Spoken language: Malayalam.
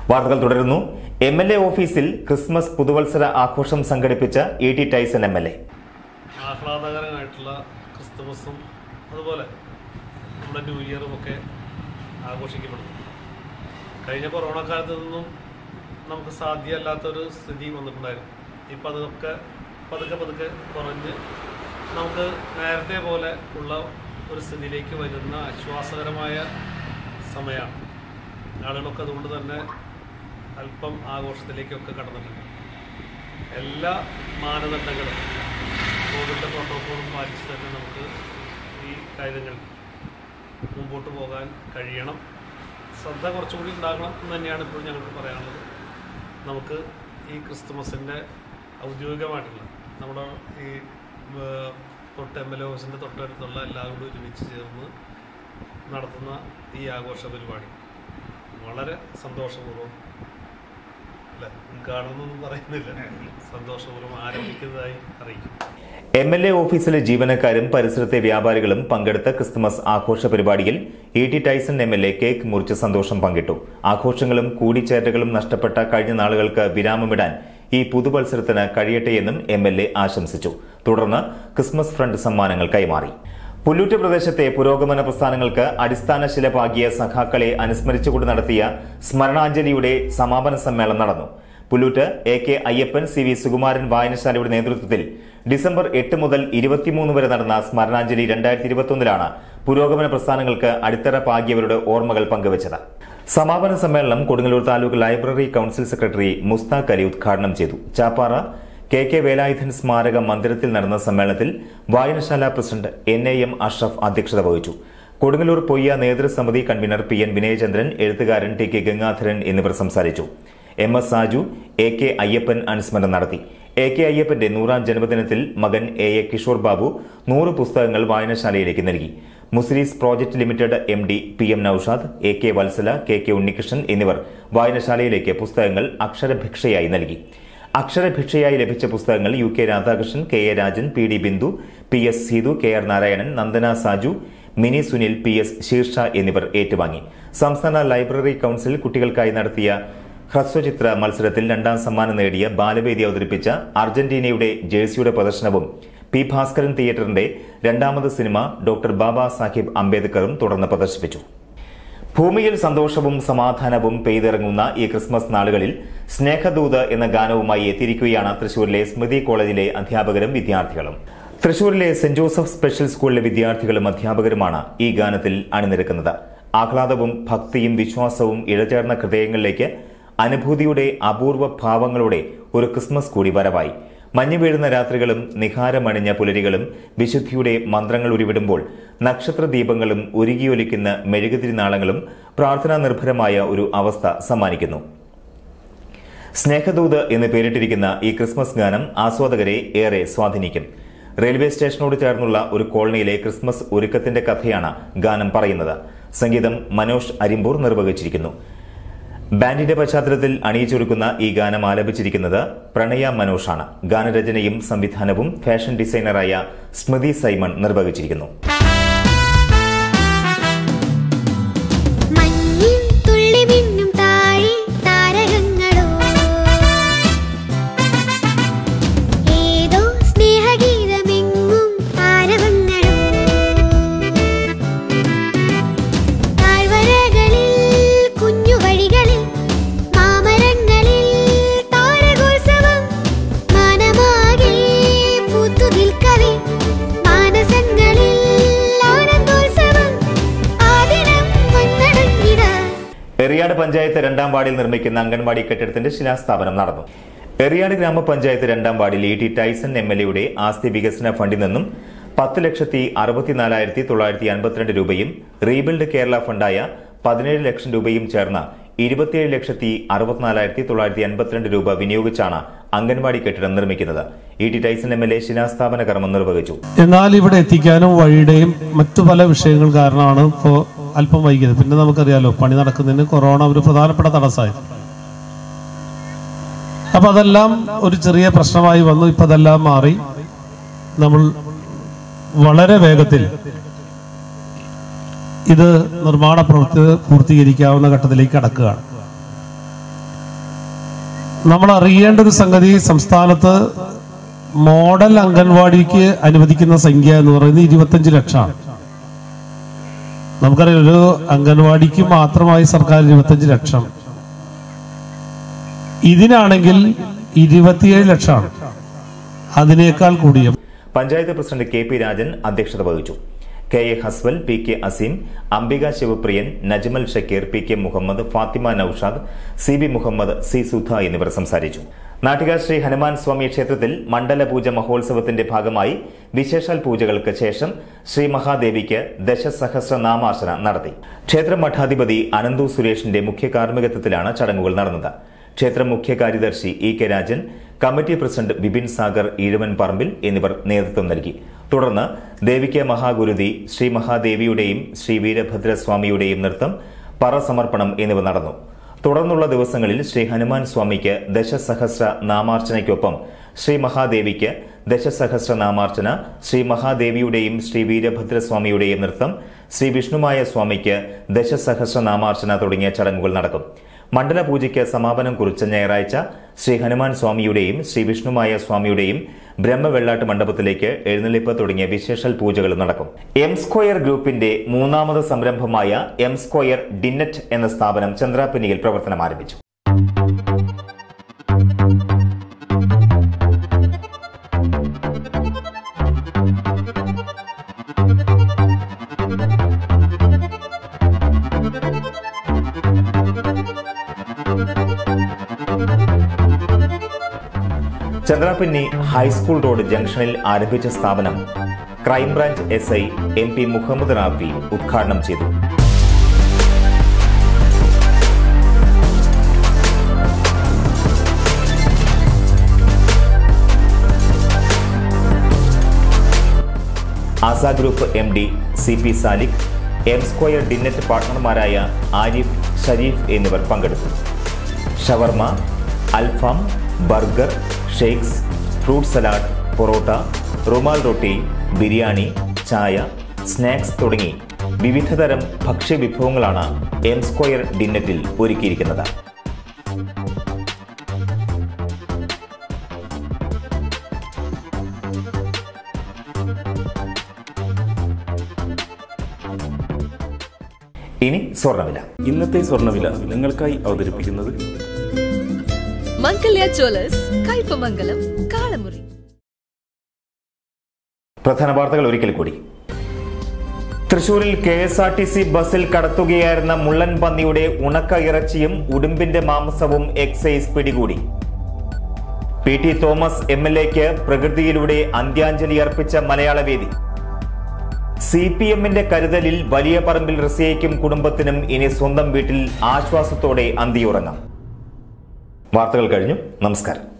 വാർത്തകൾ തുടരുന്നു എം എൽ എ ഓഫീസിൽ ക്രിസ്മസ് പുതുവത്സര ആഘോഷം സംഘടിപ്പിച്ച A T Tyson M L A ആഹ്ലാദകരമായിട്ടുള്ള ക്രിസ്തുമസും അതുപോലെ നമ്മുടെ ന്യൂ ഇയറും ഒക്കെ ആഘോഷിക്കപ്പെടുന്നു കഴിഞ്ഞ കൊറോണ കാലത്ത് നിന്നും നമുക്ക് സാധ്യമല്ലാത്തൊരു സ്ഥിതി വന്നിട്ടുണ്ടായിരുന്നു ഇപ്പം അതൊക്കെ പതുക്കെ പതുക്കെ കുറഞ്ഞ് നമുക്ക് നേരത്തെ പോലെ ഉള്ള ഒരു സ്ഥിതിയിലേക്ക് വരുന്ന ആശ്വാസകരമായ സമയമാണ് ആളുകളൊക്കെ അതുകൊണ്ട് തന്നെ അല്പം ആഘോഷത്തിലേക്കൊക്കെ കടന്നിട്ടുണ്ട് എല്ലാ മാനദണ്ഡങ്ങളും കോവിഡിൻ്റെ പ്രോട്ടോക്കോളും പാലിച്ച് തന്നെ നമുക്ക് ഈ കാര്യങ്ങൾ മുമ്പോട്ട് പോകാൻ കഴിയണം ശ്രദ്ധ കുറച്ചുകൂടി ഉണ്ടാകണം എന്ന് തന്നെയാണ് ഇപ്പോൾ ഞങ്ങൾക്ക് പറയാനുള്ളത് നമുക്ക് ഈ ക്രിസ്തുമസിൻ്റെ ഔദ്യോഗികമായിട്ടുള്ള നമ്മുടെ ഈ ഏർ, തൊട്ട് എം എൽ എ ഓഫീസിൻ്റെ തൊട്ടടുത്തുള്ള എല്ലാവരും കൂടി ഒരുമിച്ച് ചേർന്ന് നടത്തുന്ന ഈ ആഘോഷ പരിപാടി വളരെ സന്തോഷപൂർവ്വം അല്ല ഉദ്ഘാടനമൊന്നും പറയുന്നില്ല സന്തോഷപൂർവ്വം ആരംഭിക്കുന്നതായി അറിയിക്കും എം എൽ എ ഓഫീസിലെ ജീവനക്കാരും പരിസരത്തെ വ്യാപാരികളും പങ്കെടുത്ത ക്രിസ്തുമസ് ആഘോഷ പരിപാടിയിൽ A T Tyson M L A cake മുറിച്ച് സന്തോഷം പങ്കിട്ടു ആഘോഷങ്ങളും കൂടിച്ചേരലുകളും നഷ്ടപ്പെട്ട കഴിഞ്ഞ നാളുകൾക്ക് വിരാമമിടാൻ ഈ പുതുവത്സരത്തിന് കഴിയട്ടെയെന്നും എം എൽ എ ആശംസിച്ചു തുടർന്ന് ക്രിസ്മസ് ഫ്രണ്ട് സമ്മാനങ്ങൾ കൈമാറി പുല്ലൂറ്റ് പ്രദേശത്തെ പുരോഗമന പ്രസ്ഥാനങ്ങൾക്ക് അടിസ്ഥാന ശില പാകിയ സഖാക്കളെ അനുസ്മരിച്ചുകൊണ്ട് നടത്തിയ സ്മരണാഞ്ജലിയുടെ സമാപന സമ്മേളനം നടന്നു Pullut A K Ayyappan C V Sukumaran വായനശാലയുടെ നേതൃത്വത്തിൽ ഡിസംബർ എട്ട് മുതൽ ഇരുപത്തിമൂന്ന് വരെ നടന്ന സ്മരണാഞ്ജലി രണ്ടായിരത്തി ഇരുപത്തിയൊന്നിലാണ് പുരോഗമന പ്രസ്ഥാനങ്ങൾക്ക് അടിത്തറ പാകിയവരുടെ ഓർമ്മകൾ പങ്കുവച്ചത് സമാപന സമ്മേളനം Kodungallur taluk library council secretary Mushtaq Ali ഉദ്ഘാടനം ചെയ്തു ചാപ്പാറ കെ കെ വേലായുധൻ സ്മാരക മന്ദിരത്തിൽ നടന്ന സമ്മേളനത്തിൽ വായനശാല president N A M Ashraf അധ്യക്ഷത വഹിച്ചു കൊടുങ്ങല്ലൂർ പൊയ്യ നേതൃസമിതി കൺവീനർ പി എൻ വിനയചന്ദ്രൻ എഴുത്തുകാരൻ ടി കെ ഗംഗാധരൻ എന്നിവർ സംസാരിച്ചു M S Saju A K Ayyappan അനുസ്മരണം നടത്തി എ കെ അയ്യപ്പന്റെ നൂറാം ജന്മദിനത്തിൽ മകൻ എ എ കിഷോർ ബാബു നൂറ് പുസ്തകങ്ങൾ വായനശാലയിലേക്ക് നൽകി Muziris project limited M D P M Noushad A K Vatsala K K Unnikrishnan എന്നിവർ വായനശാലയിലേക്ക് പുസ്തകങ്ങൾ അക്ഷരഭിക്ഷയായി നൽകി അക്ഷരഭിക്ഷയായി ലഭിച്ച പുസ്തകങ്ങൾ U K Radhakrishnan K A Rajan P D Bindu P S Seethu K R Narayanan Nandana Saju Mini Sunil P S Sheersha എന്നിവർ ഏറ്റുവാങ്ങി സംസ്ഥാന ലൈബ്രറി കൌൺസിൽ കുട്ടികൾക്കായി നടത്തിയ ഹ്രസ്വചിത്ര മത്സരത്തിൽ രണ്ടാം സമ്മാനം നേടിയ ബാലവേദി അവതരിപ്പിച്ച അർജന്റീനയുടെ ജേഴ്സിയുടെ പ്രദർശനവും പി ഭാസ്കരൻ തിയേറ്ററിന്റെ രണ്ടാമത് സിനിമ ഡോക്ടർ ബാബാ സാഹിബ് അംബേദ്കറും തുടർന്ന് പ്രദർശിപ്പിച്ചു ഭൂമിയിൽ സന്തോഷവും സമാധാനവും പെയ്തിറങ്ങുന്ന ഈ ക്രിസ്മസ് നാളുകളിൽ സ്നേഹദൂത് എന്ന ഗാനവുമായി എത്തിയിരിക്കുകയാണ് തൃശൂരിലെ സ്മൃതി കോളേജിലെ അധ്യാപകരും വിദ്യാർത്ഥികളും തൃശൂരിലെ സെന്റ് ജോസഫ് സ്പെഷ്യൽ സ്കൂളിലെ വിദ്യാർത്ഥികളും അധ്യാപകരുമാണ് ഈ ഗാനത്തിൽ അണിനിരക്കുന്നത് ആഹ്ലാദവും ഭക്തിയും വിശ്വാസവും ഇഴചേർന്ന ഹൃദയങ്ങളിലേക്ക് അനുഭൂതിയുടെ അപൂർവ ഭാവങ്ങളുടെ ഒരു ക്രിസ്മസ് കൂടി വരവായി മഞ്ഞു വീഴുന്ന രാത്രികളും നിഹാരമണിഞ്ഞ പുലരികളും വിശുദ്ധിയുടെ മന്ത്രങ്ങൾ ഉരുവിടുമ്പോൾ നക്ഷത്ര ദീപങ്ങളും ഉരുകിയൊലിക്കുന്ന മെഴുകുതിരി നാളങ്ങളും പ്രാർത്ഥനാ നിർഭരമായ ഒരു അവസ്ഥ സമ്മാനിക്കുന്നു സ്നേഹദൂത് എന്ന് പേരിട്ടിരിക്കുന്ന ഈ ക്രിസ്മസ് ഗാനം ആസ്വാദകരെ ഏറെ സ്വാധീനിക്കും റെയിൽവേ സ്റ്റേഷനോട് ചേർന്നുള്ള ഒരു കോളനിയിലെ ക്രിസ്മസ് ഒരുക്കത്തിന്റെ കഥയാണ് ഗാനം പറയുന്നത് സംഗീതം മനോജ് അരിമ്പൂർ നിർവഹിച്ചിരിക്കുന്നു ബാൻഡിന്റെ പശ്ചാത്തലത്തിൽ അണിയിച്ചൊരുക്കുന്ന ഈ ഗാനം ആലപിച്ചിരിക്കുന്നത് പ്രണയ മനോഷാണ് ഗാനരചനയും സംവിധാനവും ഫാഷൻ ഡിസൈനറായ സ്മൃതി സൈമൺ നിർവഹിച്ചിരിക്കുന്നു മഞ്ഞിൻ തുള്ളി മിന്നും താഴെ താരകങ്ങളോ ഏതോ സ്നേഹഗീതമെങ്ങും ആരവങ്ങളോ താഴ്വരകളിൽ കുഞ്ഞു വഴികളിൽ മാമരങ്ങളിൽ താരകോത്സവം മാനമാകെ പൂത്തു നിൽക്കവേ മാനസങ്ങളിൽ ആനന്ദോത്സവം ആദിനം വന്നടങ്ങിതാ എറിയാട് പഞ്ചായത്ത് രണ്ടാം വാർഡിൽ നിർമ്മിക്കുന്ന അംഗൻവാടി കെട്ടിടത്തിന്റെ ശിലാസ്ഥാപനം നടന്നു എറിയാട് ഗ്രാമപഞ്ചായത്ത് രണ്ടാം വാർഡിൽ E T Tyson M L എയുടെ ആസ്തി വികസന ഫണ്ടിൽ നിന്നും പത്ത് ലക്ഷത്തി അറുപത്തിനാലായിരത്തി തൊള്ളായിരത്തി അൻപത്തിരണ്ട് രൂപയും റീബിൽഡ് കേരള ഫണ്ടായ പതിനേഴ് ലക്ഷം രൂപയും ചേർന്ന് ഇരുപത്തിയേഴ് ലക്ഷത്തി അറുപത്തിനാലായിരത്തി തൊള്ളായിരത്തി അൻപത്തിരണ്ട് രൂപ വിനിയോഗിച്ചാണ് അംഗൻവാടി കെട്ടിടം നിർമ്മിക്കുന്നത് E T Tyson M L A ശിലാസ്ഥാപന കർമ്മം നിർവഹിച്ചു എന്നാൽ ഇവിടെ എത്തിക്കാനും വഴിയുടെയും മറ്റു പല വിഷയങ്ങൾ കാരണമാണ് ഇപ്പോൾ അല്പം വൈകിയത് പിന്നെ നമുക്കറിയാലോ പണി നടക്കുന്നതിന് കൊറോണ ഒരു പ്രധാനപ്പെട്ട തടസ്സമായി അപ്പൊ അതെല്ലാം ഒരു ചെറിയ പ്രശ്നമായി വന്നു ഇപ്പൊ അതെല്ലാം മാറി നമ്മൾ വളരെ വേഗത്തിൽ ഇത് നിർമ്മാണ പ്രവൃത്തി പൂർത്തീകരിക്കാവുന്ന ഘട്ടത്തിലേക്ക് കടക്കുകയാണ് നമ്മൾ അറിയേണ്ട ഒരു സംഗതി സംസ്ഥാനത്ത് മോഡൽ അംഗൻവാടിക്ക് അനുവദിക്കുന്ന സംഖ്യ എന്ന് പറയുന്നത് ഇരുപത്തഞ്ച് ലക്ഷമാണ് നമുക്കറിയാം ഒരു അംഗൻവാടിക്ക് മാത്രമായി സർക്കാർ ഇരുപത്തഞ്ച് ലക്ഷം ഇതിനാണെങ്കിൽ ഇരുപത്തിയേഴ് ലക്ഷമാണ് അതിനേക്കാൾ കൂടിയ panchayat president K P Rajan അധ്യക്ഷത വഹിച്ചു K A Haswal P K Aseem Ambika Shivapriyan Najmal Shakeer P K Muhammad Fathima Noushad C B Muhammad C Sudha എന്നിവർ സംസാരിച്ചു നാട്ടിക ശ്രീ ഹനുമാൻ സ്വാമി ക്ഷേത്രത്തിൽ മണ്ഡല പൂജ മഹോത്സവത്തിന്റെ ഭാഗമായി വിശേഷാൽ പൂജകൾക്ക് ശേഷം ശ്രീ മഹാദേവിക്ക് ദശസഹസ്ര നാമാർച്ചന നടത്തി ക്ഷേത്ര മഠാധിപതി അനന്തു സുരേഷിന്റെ മുഖ്യ കാർമ്മികത്വത്തിലാണ് ചടങ്ങുകൾ നടന്നത് ക്ഷേത്ര മുഖ്യ കാര്യദർശി E K Rajan committee president Bipin Sagar Ezhavan Parambil എന്നിവർ നേതൃത്വം നൽകി തുടർന്ന് ദേവിക്ക് മഹാഗുരുതി ശ്രീ മഹാദേവിയുടെയും ശ്രീ വീരഭദ്രസ്വാമിയുടെയും നൃത്തം പറസമർപ്പണം എന്നിവ നടന്നു തുടർന്നുള്ള ദിവസങ്ങളിൽ ശ്രീ ഹനുമാൻ സ്വാമിക്ക് ദശസഹസ്ര നാമാർച്ചനയ്ക്കൊപ്പം ശ്രീ മഹാദേവിക്ക് ദശസഹസ്ര നാമാർച്ചന ശ്രീ മഹാദേവിയുടെയും ശ്രീ വീരഭദ്രസ്വാമിയുടെയും നൃത്തം ശ്രീ വിഷ്ണുമായ സ്വാമിക്ക് ദശസഹസ്ര നാമാർച്ചന തുടങ്ങിയ ചടങ്ങുകൾ നടക്കും മണ്ഡല പൂജയ്ക്ക് സമാപനം കുറിച്ച ഞായറാഴ്ച ശ്രീ ഹനുമാൻ സ്വാമിയുടെയും ശ്രീ വിഷ്ണുമായ സ്വാമിയുടെയും ബ്രഹ്മവെള്ളാട്ട് മണ്ഡപത്തിലേക്ക് എഴുന്നള്ളിപ്പ് തുടങ്ങിയ വിശേഷൽ പൂജകൾ നടക്കും എം സ്ക്വയർ ഗ്രൂപ്പിന്റെ മൂന്നാമത് സംരംഭമായ എം സ്ക്വയർ ഡിന്നറ്റ് എന്ന സ്ഥാപനം ചന്ദ്രാപിന്നിയിൽ പ്രവർത്തനം ആരംഭിച്ചു ചന്ദ്രാപിന്നി ഹൈസ്കൂൾ റോഡ് ജംഗ്ഷനിൽ ആരംഭിച്ച സ്ഥാപനം crime branch S I M P Muhammad Rafi ഉദ്ഘാടനം ചെയ്തു Asa group M D C P Salikh M square dinette പാർട്ണർമാരായ ആരിഫ് ഷരീഫ് എന്നിവർ പങ്കെടുത്തു ഷവർമ അൽഫാം burger shakes fruit salad parotta rumal roti biryani ചായ സ്നാക്സ് തുടങ്ങി വിവിധതരം ഭക്ഷ്യവിഭവങ്ങളാണ് എം സ്ക്വയർ ഡിന്നറ്റിൽ ഒരുക്കിയിരിക്കുന്നത് ഇനി സ്വർണ്ണവില ഇന്നത്തെ സ്വർണ്ണവില നിങ്ങൾക്കായി അവതരിപ്പിക്കുന്നത് മംഗല്യ ജ്വല്ലേഴ്സ് കയ്പമംഗലം കാളമുറി പ്രധാന വാർത്തകൾ ഒരിക്കൽ കൂടി തൃശൂരിൽ K S R T C ബസ്സിൽ കടത്തുകയായിരുന്ന മുള്ളൻ പന്നിയുടെ ഉണക്ക ഇറച്ചിയും ഉടുമ്പിന്റെ മാംസവും എക്സൈസ് പിടികൂടി P T Thomas M L എക്ക് പ്രകൃതിയിലൂടെ അന്ത്യാഞ്ജലി അർപ്പിച്ച മലയാളവേദി സി പി എമ്മിന്റെ കരുതലിൽ വലിയ പറമ്പിൽ റസിയയ്ക്കും കുടുംബത്തിനും ഇനി സ്വന്തം വീട്ടിൽ ആശ്വാസത്തോടെ അന്തിയുറങ്ങാം വാർത്തകൾ കഴിഞ്ഞു നമസ്കാരം